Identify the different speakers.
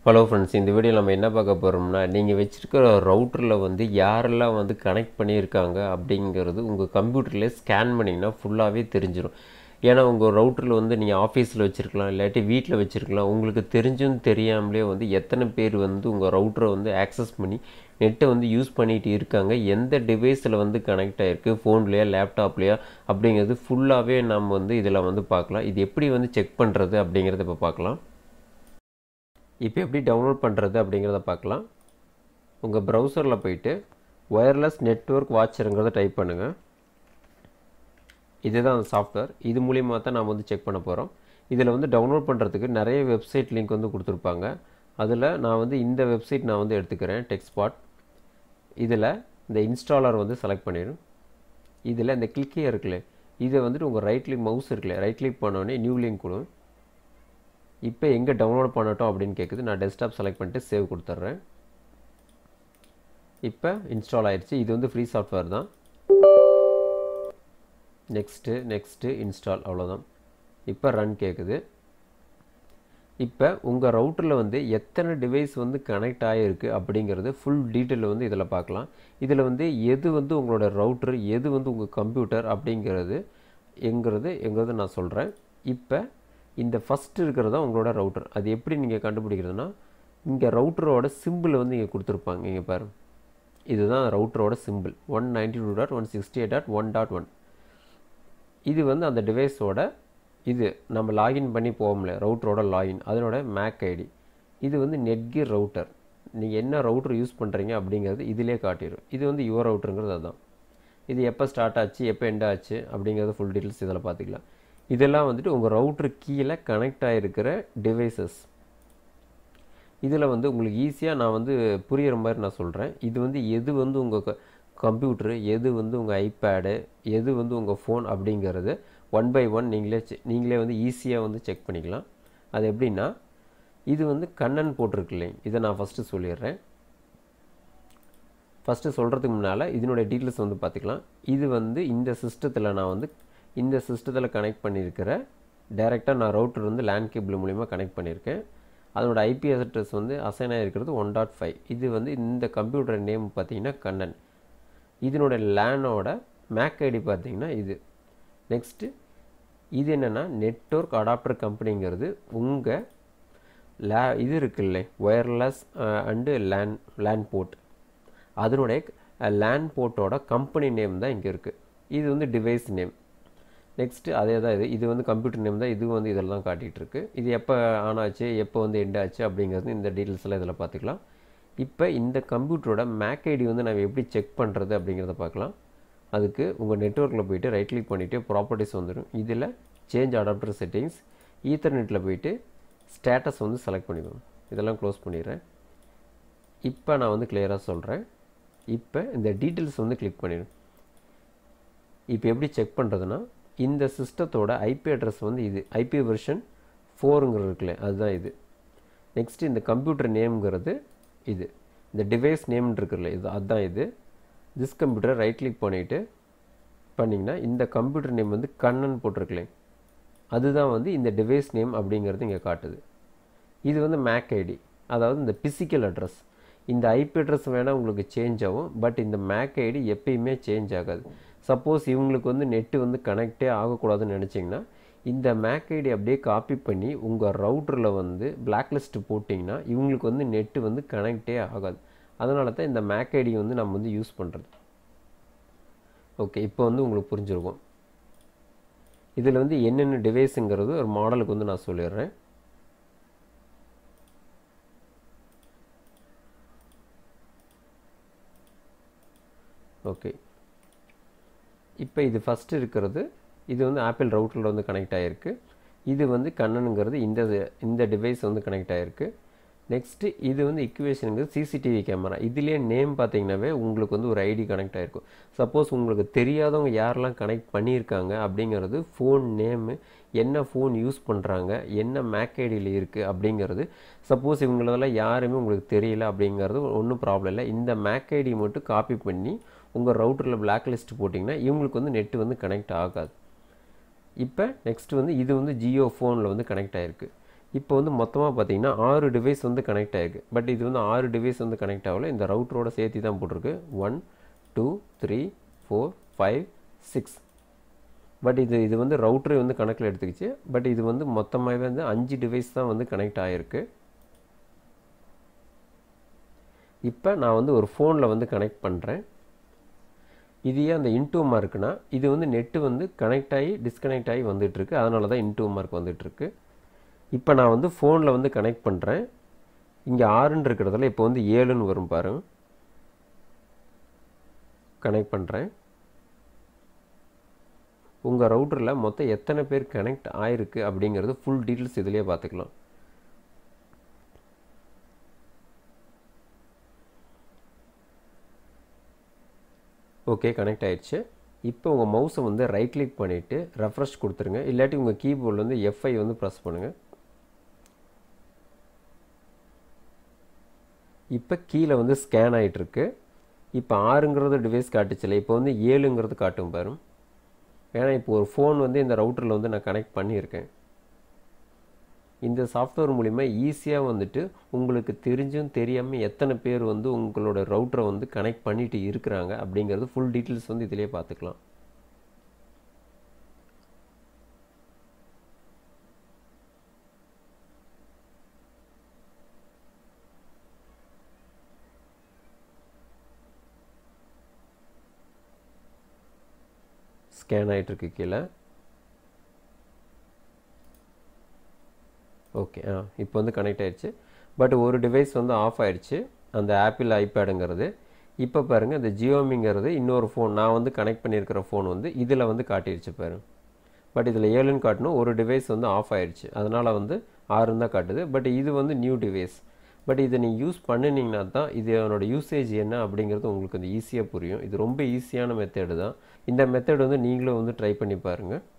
Speaker 1: hello friends இந்த video நம்ம என்ன பார்க்க போகிறோம்னா நீங்கள் வச்சுருக்கிற ரவுட்டரில் வந்து யாரெல்லாம் வந்து கனெக்ட் பண்ணியிருக்காங்க அப்படிங்கிறது உங்கள் கம்ப்யூட்டர்லேயே ஸ்கேன் பண்ணிங்கன்னா ஃபுல்லாகவே தெரிஞ்சிடும் ஏன்னா உங்கள் ரவுட்டரில் வந்து நீங்கள் ஆஃபீஸில் வச்சுருக்கலாம் இல்லாட்டி வீட்டில் வச்சுருக்கலாம் உங்களுக்கு தெரிஞ்சும் தெரியாமலே வந்து எத்தனை பேர் வந்து உங்கள் ரவுட்டரை வந்து ஆக்சஸ் பண்ணி நெட்டை வந்து யூஸ் பண்ணிகிட்டு இருக்காங்க எந்த டிவைஸில் வந்து கனெக்ட் ஆகிருக்கு ஃபோன்லேயா லேப்டாப்லையா அப்படிங்கிறது ஃபுல்லாகவே நம்ம வந்து இதில் வந்து பார்க்கலாம் இது எப்படி வந்து செக் பண்ணுறது அப்படிங்கிறத இப்போ பார்க்கலாம் இப்போ எப்படி டவுன்லோட் பண்ணுறது அப்படிங்கிறத பார்க்கலாம் உங்கள் ப்ரௌசரில் போயிட்டு ஒயர்லெஸ் நெட்ஒர்க் வாட்சருங்கிறத டைப் பண்ணுங்கள் இதுதான் அந்த சாஃப்ட்வேர் இது மூலியமாக தான் நாம் வந்து செக் பண்ண போகிறோம் இதில் வந்து டவுன்லோட் பண்ணுறதுக்கு நிறைய வெப்சைட் லிங்க் வந்து கொடுத்துருப்பாங்க அதில் நான் வந்து இந்த வெப்சைட் நான் வந்து எடுத்துக்கிறேன் டெக்ஸ்பாட் இதில் இந்த இன்ஸ்டாலர் வந்து செலக்ட் பண்ணிடும் இதில் இந்த கிளிக்கே இருக்குல்ல இதை வந்துட்டு உங்கள் ரைட் கிளிக் மவுஸ் இருக்குல்ல ரைட் கிளிக் பண்ணோடனே நியூ லிங்க் கொடுங்க இப்போ எங்கே டவுன்லோட் பண்ணட்டும் அப்படின்னு கேட்குது நான் டெஸ்க்டாப் செலக்ட் பண்ணிட்டு சேவ் கொடுத்துட்றேன் இப்போ இன்ஸ்டால் ஆயிடுச்சு இது வந்து ஃப்ரீ சாஃப்ட்வேர் தான் நெக்ஸ்ட்டு நெக்ஸ்ட்டு இன்ஸ்டால் அவ்வளோதான் இப்போ ரன் கேட்குது இப்போ உங்கள் ரவுட்டரில் வந்து எத்தனை டிவைஸ் வந்து கனெக்ட் ஆகிருக்கு அப்படிங்கிறது ஃபுல் டீட்டெயில் வந்து இதில் பார்க்கலாம் இதில் வந்து எது வந்து உங்களோட ரவுட்டர் எது வந்து உங்கள் கம்ப்யூட்டர் அப்படிங்கிறது எங்கிறது எங்கிறது நான் சொல்கிறேன் இப்போ இந்த ஃபஸ்ட்டு இருக்கிறது தான் உங்களோட ரவுட்டர் அது எப்படி நீங்கள் கண்டுபிடிக்கிறதுனா இங்கே ரவுட்டரோட சிம்பிள் வந்து இங்கே கொடுத்துருப்பாங்க இங்கே பாரு இதுதான் ரவுட்டரோட simple one ninety two dot one sixty eight dot one dot one இது வந்து அந்த டிவைஸோட இது நம்ம லாகின் பண்ணி போவோம்ல ரவுட்டரோட லாகின் அதனோட மேக் ஐடி இது வந்து நெட்கிர் ரவுட்டர் நீங்கள் என்ன ரவுட்டர் யூஸ் பண்ணுறீங்க அப்படிங்கிறது இதிலே காட்டிடும் இது வந்து யுவர் ரவுட்டருங்கிறது அதுதான் இது எப்போ ஸ்டார்ட் ஆச்சு எப்போ எண்ட் ஆச்சு அப்படிங்கிறது ஃபுல் டீட்டெயில்ஸ் இதில் பார்த்துக்கலாம் இதெல்லாம் வந்துட்டு உங்கள் ரவுட்ரு கீழே கனெக்ட் ஆகிருக்கிற டிவைசஸ் இதில் வந்து உங்களுக்கு ஈஸியாக நான் வந்து புரிகிற மாதிரி நான் சொல்கிறேன் இது வந்து எது வந்து உங்கள் கம்ப்யூட்ரு எது வந்து உங்கள் ஐபேடு எது வந்து உங்கள் ஃபோன் அப்படிங்கிறது ஒன் பை ஒன் நீங்களே நீங்களே வந்து ஈஸியாக வந்து செக் பண்ணிக்கலாம் அது எப்படின்னா இது வந்து கண்ணன் போட்டிருக்கு இல்லைங்க இதை நான் ஃபஸ்ட்டு சொல்லிடுறேன் ஃபஸ்ட்டு சொல்கிறதுக்கு முன்னால் இதனுடைய டீட்டெயில்ஸ் வந்து பார்த்துக்கலாம் இது வந்து இந்த சிஸ்டத்தில் நான் வந்து இந்த சிஸ்டத்தில் கனெக்ட் பண்ணியிருக்கிற டைரெக்டாக நான் ரவுட்டர் வந்து லேண்ட் கேபிள் மூலிமா கனெக்ட் பண்ணியிருக்கேன் அதனோட ஐபி அட்ரஸ் வந்து அசைன் ஆகிருக்கிறது ஒன் டாட் ஃபைவ் இது வந்து இந்த கம்ப்யூட்டர் நேம் பார்த்தீங்கன்னா கண்ணன் இதனோட லேனோட மேக் ஐடி பார்த்தீங்கன்னா இது நெக்ஸ்ட்டு இது என்னென்னா நெட்ஒர்க் அடாப்டர் கம்பெனிங்கிறது உங்கள் லே இது இருக்குல்ல wireless and LAN LAN port அதனுடைய லேன் போர்ட்டோட கம்பெனி நேம் தான் இங்கே இருக்குது இது வந்து டிவைஸ் நேம் நெக்ஸ்ட்டு அதே தான் இது இது வந்து கம்ப்யூட்டர் நேம் தான் இது வந்து இதில் தான் காட்டிகிட்டு இருக்கு இது எப்போ ஆன் ஆச்சு எப்போ வந்து எண்ட் ஆச்சு அப்படிங்கிறது இந்த டீட்டெயில்ஸ் எல்லாம் இதில் பார்த்துக்கலாம் இப்போ இந்த கம்ப்யூட்டரோட மேக் ஐடி வந்து நம்ம எப்படி செக் பண்ணுறது அப்படிங்கிறத பார்க்கலாம் அதுக்கு உங்கள் நெட்ஒர்க்கில் போயிட்டு ரைட் கிளிக் பண்ணிவிட்டு ப்ராப்பர்ட்டிஸ் வந்துடும் இதில் சேஞ்ச் அடாப்டர் செட்டிங்ஸ் ஈத்தர்நெட்டில் போயிட்டு ஸ்டேட்டஸ் வந்து செலக்ட் பண்ணிக்கணும் இதெல்லாம் க்ளோஸ் பண்ணிடுறேன் இப்போ நான் வந்து கிளியராக சொல்கிறேன் இப்போ இந்த டீட்டெயில்ஸ் வந்து கிளிக் பண்ணிடும் இப்போ எப்படி செக் பண்ணுறதுனா இந்த சிஸ்டத்தோட ஐபி அட்ரஸ் வந்து இது ஐபி வெர்ஷன் ஃபோருங்கிறது இருக்குல்ல அதுதான் இது நெக்ஸ்ட் இந்த கம்ப்யூட்டர் நேம்ங்கிறது இது இந்த டிவைஸ் நேம் இருக்குல்ல இது அதுதான் இது திஸ் கம்ப்யூட்டர் ரைட் கிளிக் பண்ணிவிட்டு பண்ணிங்கன்னா இந்த கம்ப்யூட்டர் நேம் வந்து கண்ணன் போட்டிருக்கலே அதுதான் வந்து இந்த டிவைஸ் நேம் அப்படிங்கிறது இங்கே காட்டுது இது வந்து மேக் ஐடி அதாவது இந்த பிசிக்கல் அட்ரஸ் இந்த ஐபி அட்ரஸ் வேணால் உங்களுக்கு சேஞ்ச் ஆகும் பட் இந்த மேக் ஐடி எப்பயுமே சேஞ்ச் ஆகாது சப்போஸ் இவங்களுக்கு வந்து நெட்டு வந்து கனெக்டே ஆகக்கூடாதுன்னு நினச்சிங்கன்னா இந்த மேக் ஐடி அப்படியே காப்பி பண்ணி உங்கள் ரவுட்டரில் வந்து பிளாக் லிஸ்ட்டு போட்டிங்கன்னா இவங்களுக்கு வந்து நெட்டு வந்து கனெக்டே ஆகாது அதனால தான் இந்த மேக் ஐடி வந்து நம்ம வந்து யூஸ் பண்ணுறது ஓகே இப்போ வந்து உங்களுக்கு புரிஞ்சிருக்கும் இதில் வந்து என்னென்ன டிவைஸுங்கிறது ஒரு மாடலுக்கு வந்து நான் சொல்லிடுறேன் ஓகே இப்போ இது ஃபஸ்ட்டு இருக்கிறது இது வந்து ஆப்பிள் ரவுட்டரில் வந்து கனெக்ட் ஆகிருக்கு இது வந்து கண்ணனுங்கிறது இந்த இந்த டிவைஸ் வந்து கனெக்ட் ஆகிருக்கு நெக்ஸ்ட்டு இது வந்து இக்குவேஷனுங்கிறது சிசிடிவி கேமரா இதுலேயே நேம் பார்த்தீங்கன்னாவே உங்களுக்கு வந்து ஒரு ஐடி கனெக்ட் ஆகிருக்கும் சப்போஸ் உங்களுக்கு தெரியாதவங்க யாரெல்லாம் கனெக்ட் பண்ணியிருக்காங்க அப்படிங்கிறது ஃபோன் நேமு என்ன ஃபோன் யூஸ் பண்ணுறாங்க என்ன மேக் ஐடியில் இருக்குது அப்படிங்கிறது சப்போஸ் இவங்களதெல்லாம் யாருமே உங்களுக்கு தெரியல அப்படிங்கிறது ஒன்றும் ப்ராப்ளம் இல்லை இந்த மேக் ஐடி மட்டும் காப்பி பண்ணி உங்கள் ரவுட்டரில் பிளாக் லிஸ்ட் போட்டிங்கன்னா இவங்களுக்கு வந்து நெட்டு வந்து கனெக்ட் ஆகாது இப்போ நெக்ஸ்ட் வந்து இது வந்து ஜியோ ஃபோனில் வந்து கனெக்ட் ஆகிருக்கு இப்போ வந்து மொத்தமாக பார்த்தீங்கன்னா ஆறு டிவைஸ் வந்து கனெக்ட் ஆகிருக்கு பட் இது வந்து ஆறு டிவைஸ் வந்து கனெக்ட் ஆகல இந்த ரவுட்டரோட சேர்த்து தான் போட்டிருக்கு one two three four five six but இது இது வந்து ரவுட்டரே வந்து கணக்கில் எடுத்துக்கிச்சு பட் இது வந்து மொத்தமாகவே வந்து அஞ்சு டிவைஸ் தான் வந்து கனெக்ட் ஆகிருக்கு இப்போ நான் வந்து ஒரு ஃபோனில் வந்து கனெக்ட் பண்ணுறேன் இது ஏன் அந்த இன்டூ மார்க்னா இது வந்து நெட்டு வந்து கனெக்ட் ஆகி டிஸ்கனெக்ட் ஆகி வந்துட்டுருக்கு அதனால தான் இன்டூ மார்க் வந்துட்டுருக்கு இப்போ நான் வந்து ஃபோனில் வந்து கனெக்ட் பண்ணுறேன் இங்கே ஆறுன்னு இருக்கிறதுல இப்போ வந்து ஏழுன்னு வரும் பாருங்க கனெக்ட் பண்ணுறேன் உங்கள் ரவுட்டரில் மொத்தம் எத்தனை பேர் கனெக்ட் ஆயிருக்கு அப்படிங்கிறது ஃபுல் டீட்டெயில்ஸ் இதிலே பார்த்துக்கலாம் ஓகே கனெக்ட் ஆயிடுச்சு இப்போ உங்கள் மவுஸை வந்து ரைட் கிளிக் பண்ணிவிட்டு ரெஃப்ரெஷ் கொடுத்துருங்க இல்லாட்டி உங்கள் கீபோர்டில் வந்து எஃப்ஐ வந்து ப்ரெஸ் பண்ணுங்கள் இப்போ கீழே வந்து ஸ்கேன் ஆகிட்டுருக்கு இப்போ ஆறுங்கிறது டிவைஸ் காட்டுச்சில்ல இப்போ வந்து ஏழுங்கிறது காட்டும் பாரு ஏன்னா இப்போ ஒரு ஃபோன் வந்து இந்த ரவுட்டரில் வந்து நான் கனெக்ட் பண்ணியிருக்கேன் இந்த சாஃப்ட்வேர் மூலிமா ஈஸியாக வந்துட்டு உங்களுக்கு தெரிஞ்சும் தெரியாமல் எத்தனை பேர் வந்து உங்களோட ரவுட்டரை வந்து கனெக்ட் பண்ணிட்டு இருக்கிறாங்க அப்படிங்கிறது ஃபுல் டீட்டெயில்ஸ் வந்து இதிலே பார்த்துக்கலாம் ஸ்கேன் ஆகிட்டுருக்கு கீழே ஓகே ஆ இப்போ வந்து கனெக்ட் ஆயிடுச்சு பட் ஒரு டிவைஸ் வந்து ஆஃப் ஆயிடுச்சு அந்த ஆப்பிள் ஐபேடுங்கிறது இப்போ பாருங்கள் இந்த ஜியோமிங்கிறது இன்னொரு ஃபோன் நான் வந்து கனெக்ட் பண்ணியிருக்கிற ஃபோன் வந்து இதில் வந்து காட்டிடுச்சு பாருங்க பட் இதில் ஏழுன்னு காட்டணும் ஒரு டிவைஸ் வந்து ஆஃப் ஆயிடுச்சு அதனால் வந்து ஆறுன்னு தான் காட்டுது பட் இது வந்து நியூ டிவைஸ் பட் இதை நீங்கள் யூஸ் பண்ணினீங்கன்னா தான் இது என்னோட யூசேஜ் என்ன அப்படிங்கிறது உங்களுக்கு வந்து ஈஸியாக புரியும் இது ரொம்ப ஈஸியான மெத்தேடு தான் இந்த மெத்தட் வந்து நீங்களும் வந்து ட்ரை பண்ணி பாருங்கள்